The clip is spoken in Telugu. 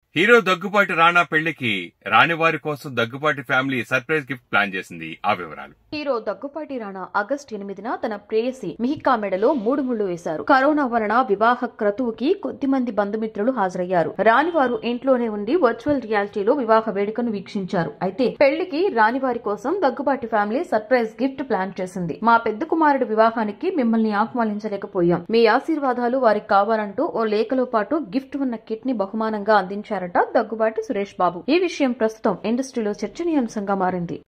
హీరో దగ్గుపాటి రాణా పెళ్లికి రానివారి కోసం Daggubati family surprise gift plan చేసింది ఆ వివరాలు హీరో దగ్గుపాటి రాణా ఆగస్టు ఎనిమిదిన తన ప్రేయసి మిహికా మెడలో మూడు ముళ్లు వేశారు కరోనా వలన వివాహ క్రతువుకి కొద్ది మంది బంధుమిత్రులు హాజరయ్యారు రానివారు ఇంట్లోనే ఉండి వర్చువల్ రియాలిటీలో వివాహ వేడుకను వీక్షించారు అయితే పెళ్లికి రానివారి కోసం Daggubati family surprise gift plan చేసింది మా పెద్ద కుమారుడి వివాహానికి మిమ్మల్ని ఆహ్వానించలేకపోయాం మీ ఆశీర్వాదాలు వారికి కావాలంటూ ఓ లేఖలో పాటు గిఫ్ట్ ఉన్న కిట్ ని బహుమానంగా అందించారట దగ్గుబాటి సురేష్ బాబు ఈ విషయం ప్రస్తుతం ఇండస్ట్రీలో చర్చనీయాంశంగా మారింది